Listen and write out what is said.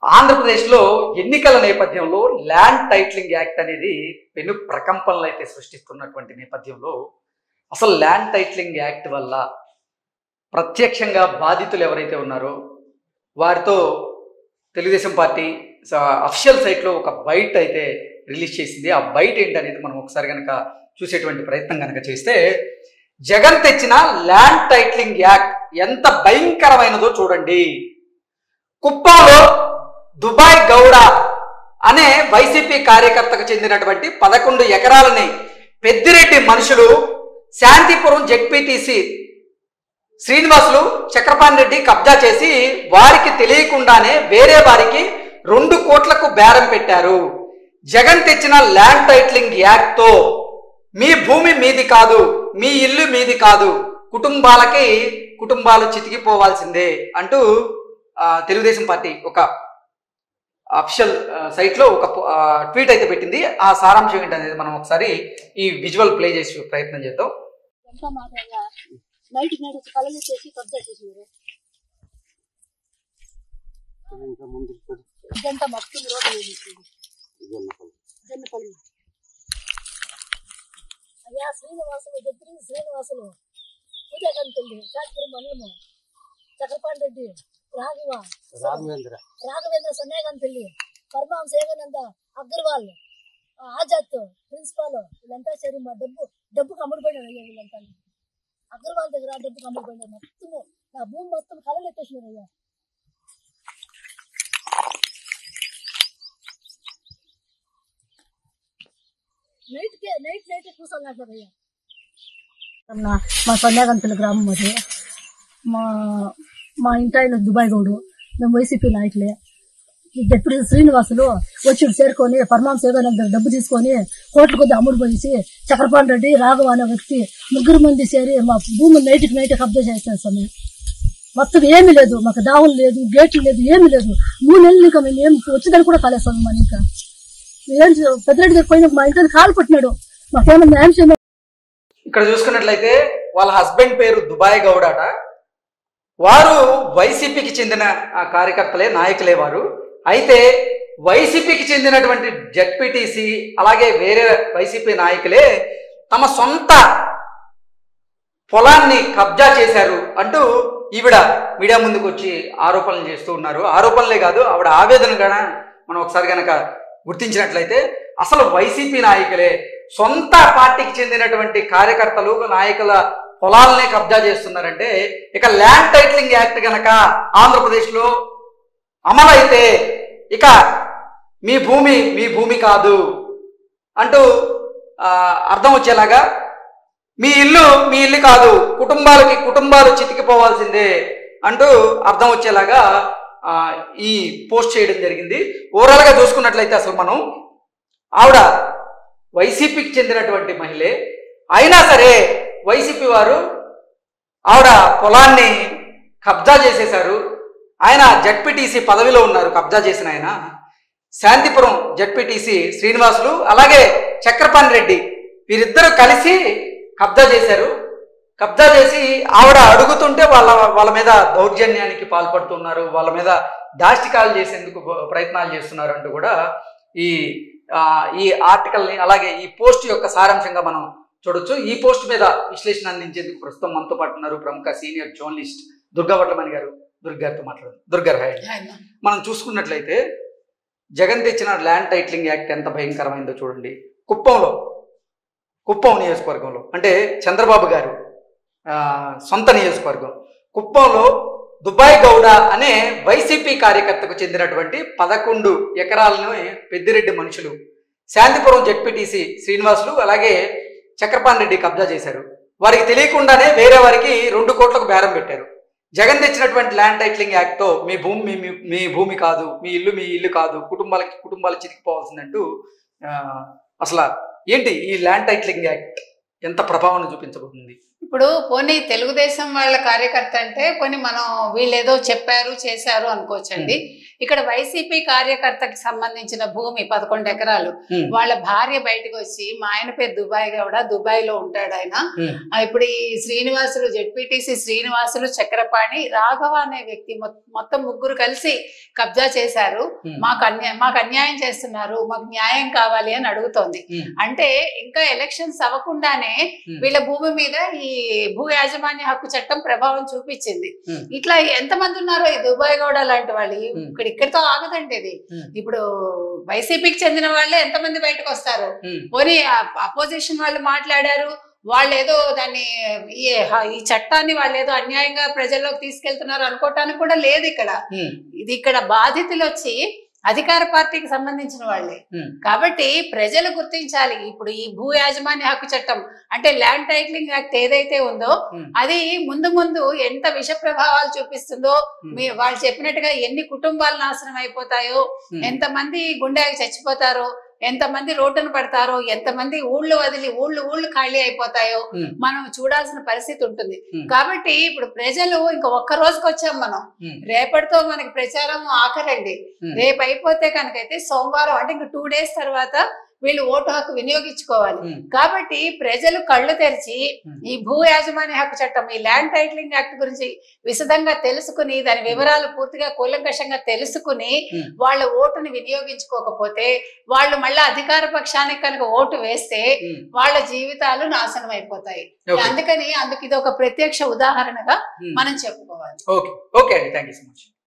ఆంధ్రప్రదేశ్లో ఎన్నికల నేపథ్యంలో ల్యాండ్ టైటిలింగ్ యాక్ట్ అనేది పెను ప్రకంపనలు అయితే సృష్టిస్తున్నటువంటి నేపథ్యంలో అసలు ల్యాండ్ టైటిలింగ్ యాక్ట్ వల్ల ప్రత్యక్షంగా బాధితులు ఎవరైతే ఉన్నారో వారితో తెలుగుదేశం పార్టీ అఫిషియల్ సైట్లో ఒక బైట్ అయితే రిలీజ్ చేసింది ఆ బైట్ ఏంటనేది మనం ఒకసారి కనుక చూసేటువంటి ప్రయత్నం కనుక చేస్తే జగన్ తెచ్చిన ల్యాండ్ టైటిలింగ్ యాక్ట్ ఎంత భయంకరమైనదో చూడండి కుప్పంలో దుబాయ్ గౌడ అనే వైసీపీ కార్యకర్తకు చెందినటువంటి పదకొండు ఎకరాలని పెద్దిరెడ్డి మనుషులు శాంతిపురం జెడ్పీటీసీ శ్రీనివాసులు చక్రపాణి రెడ్డి కబ్జా చేసి వారికి తెలియకుండానే వేరే వారికి రెండు కోట్లకు బేరం పెట్టారు జగన్ తెచ్చిన ల్యాండ్ టైటిలింగ్ యాక్ట్తో మీ భూమి మీది కాదు మీ ఇల్లు మీది కాదు కుటుంబాలకి కుటుంబాలు చితికిపోవాల్సిందే అంటూ ఆ, తెలుగుదేశం పార్టీ ఒక అఫిషియల్ సైట్లో ఒక ఆ, ట్వీట్ అయితే పెట్టింది ఆ సారాంశం ఏంటనేది మనం ఒకసారి ఈ విజువల్ ప్లే చేసి ప్రయత్నం చేద్దాం ఎంత మాటగా నైట్ నైట్ కళ్ళు చేసి కబ్జా చేసినారు ఇంకా ముందుకు పడి ఇదంతా మొత్తం రోడ్డు వేసేసింది జొన్నపల్లి. జన్నపల్లి అయ్యా శ్రీనివాసులు దగ్గర శ్రీనివాసులు పూజగంతుల్లి శాస్త్రి మండలము చక్రపాణి రెడ్డి రాఘవ రాఘవేంద్ర రాఘవేంద్ర సన్యాగంతుల్లి పరమాం సేవనంద అగర్వాల్ ఆ, ఆజాద్ ప్రిన్సిపాల్ వీళ్ళంతా సరి మా డబ్బు డబ్బుకి అమ్ముడుపోయినారు అయ్యా వీళ్ళంతా అగర్వాల్ దగ్గర ఆ డబ్బుకి అమ్ముడుపోయినారు మొత్తము నా భూమి మొత్తం కళలు ఎత్తేసినారు అయ్యా నైట్ కే నైట్ నైట్ కూర్చోలేకపోయారు అయ్యా అన్న మా సన్యాగంతుల గ్రామం అది మా మా ఇంటి ఆయన దుబాయ్ గౌడు మేము వైసీపీ నాయకులే ఎప్పుడు శ్రీనివాసులు వచ్చి చేరుకొని పరమాం సేవానంద డబ్బు తీసుకొని కోట్ల కొద్ది అమ్ముడు పోయేసి చక్రపాణి రెడ్డి రాఘవ అనే వ్యక్తి ముగ్గురు మంది చేరి మా భూమి నైట్కి నైట్ కబ్జా చేస్తారు స్వామి మొత్తం ఏమీ లేదు మాకు దావులు లేదు గేట్లు లేదు ఏమీ లేదు మూడు నెలలు ఇంకా మేము ఏం వచ్చేదాన్ని కూడా కాలేదు స్వామి మన ఇంకా ఏం చే- పెద్దరెడ్డి దగ్గర పోయిన మా ఇంటికి కాలు పట్టినాడు మాకేమన్నా న్యాయం చేయమని ఇక్కడ చూసుకున్నట్లయితే వాళ్ళ హస్బెండ్ పేరు దుబాయ్ గౌడ్ అట వారు వైసీపీకి చెందిన ఆ కార్యకర్తలే నాయకులే వారు అయితే వైసీపీకి చెందినటువంటి జడ్పీటీసీ అలాగే వేరే వైసీపీ నాయకులే తమ సొంత పొలాన్ని కబ్జా చేశారు అంటూ ఈవిడ మీడియా ముందుకు వచ్చి ఆరోపణలు చేస్తూ ఉన్నారు ఆరోపణలే కాదు ఆవిడ ఆవేదన కూడా మనం ఒకసారి కనుక గుర్తించినట్లయితే అసలు వైసీపీ నాయకులే సొంత పార్టీకి చెందినటువంటి కార్యకర్తలు నాయకుల పొలాలనే కబ్జా చేస్తున్నారంటే ఇక ల్యాండ్ టైటిలింగ్ యాక్ట్ గనక ఆంధ్రప్రదేశ్లో అమలైతే ఇక మీ భూమి మీ భూమి కాదు అంటూ ఆ, అర్థం వచ్చేలాగా మీ ఇల్లు మీ ఇల్లు కాదు కుటుంబాలకి కుటుంబాలు చితికిపోవాల్సిందే అంటూ అర్థం వచ్చేలాగా ఆ, ఈ పోస్ట్ చేయడం జరిగింది ఓవరాల్గా చూసుకున్నట్లయితే అసలు మనం ఆవిడ వైసీపీకి చెందినటువంటి మహిళే అయినా సరే వైసీపీ వారు ఆవిడ పొలాన్ని కబ్జా చేసేశారు ఆయన జడ్పీటీసీ పదవిలో ఉన్నారు కబ్జా చేసిన ఆయన శాంతిపురం జడ్పీటీసీ శ్రీనివాసులు అలాగే చక్రపాణి రెడ్డి వీరిద్దరూ కలిసి కబ్జా చేశారు కబ్జా చేసి ఆవిడ అడుగుతుంటే వాళ్ళ వాళ్ళ మీద దౌర్జన్యానికి పాల్పడుతున్నారు వాళ్ళ మీద దాష్టికాలు చేసేందుకు ప్రయత్నాలు చేస్తున్నారు అంటూ కూడా ఈ ఆ, ఈ ఆర్టికల్ని అలాగే ఈ పోస్ట్ యొక్క సారాంశంగా మనం చూడొచ్చు ఈ పోస్ట్ మీద విశ్లేషణ అందించేందుకు ప్రస్తుతం మనతో పాటు ఉన్నారు ప్రముఖ సీనియర్ జర్నలిస్ట్ దుర్గా వడ్లమణి గారు దుర్గారితో మాట్లాడారు దుర్గారు హాయ్ మనం చూసుకున్నట్లయితే జగన్ తెచ్చిన ల్యాండ్ టైటిలింగ్ యాక్ట్ ఎంత భయంకరమైందో చూడండి కుప్పంలో కుప్పం నియోజకవర్గంలో అంటే చంద్రబాబు గారు ఆ, సొంత నియోజకవర్గం కుప్పంలో దుబాయ్ గౌడ అనే వైసీపీ కార్యకర్తకు చెందినటువంటి పదకొండు ఎకరాలను పెద్దిరెడ్డి మనుషులు శాంతిపురం జడ్పీటీసీ శ్రీనివాసులు అలాగే చక్రపాణి రెడ్డి కబ్జా చేశారు వారికి తెలియకుండానే వేరే వారికి రెండు కోట్లకు బేరం పెట్టారు జగన్ తెచ్చినటువంటి ల్యాండ్ టైటిలింగ్ యాక్ట్తో మీ భూమి మీ- మీ మీ భూమి కాదు మీ ఇల్లు మీ ఇల్లు కాదు కుటుంబాలకి కుటుంబాలు చితికిపోవాల్సిందంటూ ఆ, అసలు ఏంటి ఈ ల్యాండ్ టైటిలింగ్ యాక్ట్ ఎంత ప్రభావాన్ని చూపించబోతుంది ఇప్పుడు పోనీ తెలుగుదేశం వాళ్ళ కార్యకర్త అంటే పోనీ మనం వీళ్ళు ఏదో చెప్పారు చేశారు అనుకోవచ్చండి ఇక్కడ వైసీపీ కార్యకర్తకి సంబంధించిన భూమి పదకొండు ఎకరాలు ఉమ్, వాళ్ళ భార్య బయటకు వచ్చి మా ఆయన పేరు దుబాయ్ కూడా దుబాయ్ లో ఉంటాడు ఆయన ఉమ్, ఆ, ఇప్పుడు ఈ శ్రీనివాసులు జెడ్పీటీసీ శ్రీనివాసులు చక్రపాణి రాఘవ అనే వ్యక్తి మొ- మొత్తం ముగ్గురు కలిసి కబ్జా చేశారు ఉమ్, మాకు అన్యాయం మాకు అన్యాయం చేస్తున్నారు మాకు న్యాయం కావాలి అని అడుగుతోంది ఉమ్, అంటే ఇంకా ఎలక్షన్స్ అవ్వకుండానే ఉమ్. వీళ్ళ భూమి మీద ఈ భూ యాజమాన్య హక్కు చట్టం ప్రభావం చూపించింది ఉమ్. ఇట్లా ఎంతమంది ఉన్నారో ఈ దుబాయ్ గౌడ లాంటి వాళ్ళు ఉమ్. ఇక్కడ ఇక్కడితో ఆగదండి ఇది ఉమ్. ఇప్పుడు వైసీపీకి చెందిన వాళ్ళే ఎంతమంది బయటకు వస్తారు ఉమ్, పోనీ అపోజిషన్ వాళ్ళు మాట్లాడారు వాళ్ళు ఏదో దాన్ని ఈ ఈ చట్టాన్ని వాళ్ళు ఏదో అన్యాయంగా ప్రజల్లోకి తీసుకెళ్తున్నారు అనుకోవటానికి కూడా లేదు ఇక్కడ ఉమ్, ఇది ఇక్కడ బాధితులు వచ్చి అధికార పార్టీకి సంబంధించిన వాళ్ళే ఉమ్. కాబట్టి ప్రజలు గుర్తించాలి ఇప్పుడు ఈ భూ యాజమాన్య హక్కు చట్టం అంటే ల్యాండ్ టైటిలింగ్ యాక్ట్ ఏదైతే ఉందో Hmm. అది ముందు ముందు ఎంత విష ప్రభావాలు చూపిస్తుందో Hmm. మీ వాళ్ళు చెప్పినట్టుగా ఎన్ని కుటుంబాలు నాశనం అయిపోతాయో Hmm. ఎంతమంది గుండెకి చచ్చిపోతారో ఎంతమంది రోడ్డున పడతారో ఎంతమంది ఊళ్ళు వదిలి ఊళ్ళు ఊళ్ళు ఖాళీ అయిపోతాయో Hmm. మనం చూడాల్సిన పరిస్థితి ఉంటుంది Hmm. కాబట్టి ఇప్పుడు ప్రజలు ఇంకా ఒక్క రోజుకి వచ్చాం మనం ఉమ్, రేపటితో మనకి ప్రచారం ఆఖరండి Hmm. రేపు అయిపోతే కనుకైతే సోమవారం అంటే ఇంకా టూ డేస్ తర్వాత వీళ్ళు ఓటు హక్కు వినియోగించుకోవాలి ఉమ్, కాబట్టి ప్రజలు కళ్ళు తెరిచి Hmm. ఈ భూ యాజమాన్య హక్కు చట్టం ఈ ల్యాండ్ టైటిలింగ్ యాక్ట్ గురించి విశదంగా తెలుసుకుని దాని వివరాలు పూర్తిగా కూలంకషంగా తెలుసుకుని Hmm. వాళ్ళ ఓటుని వినియోగించుకోకపోతే వాళ్ళు మళ్ళీ అధికార పక్షానికి కనుక ఓటు వేస్తే ఉమ్. వాళ్ళ జీవితాలు నాశనం అయిపోతాయి ఓకే అందుకని అందుకు ఇది ఒక ప్రత్యక్ష ఉదాహరణగా ఉమ్. మనం చెప్పుకోవాలి ఓకే ఓకే అండి థ్యాంక్ యూ సో మచ్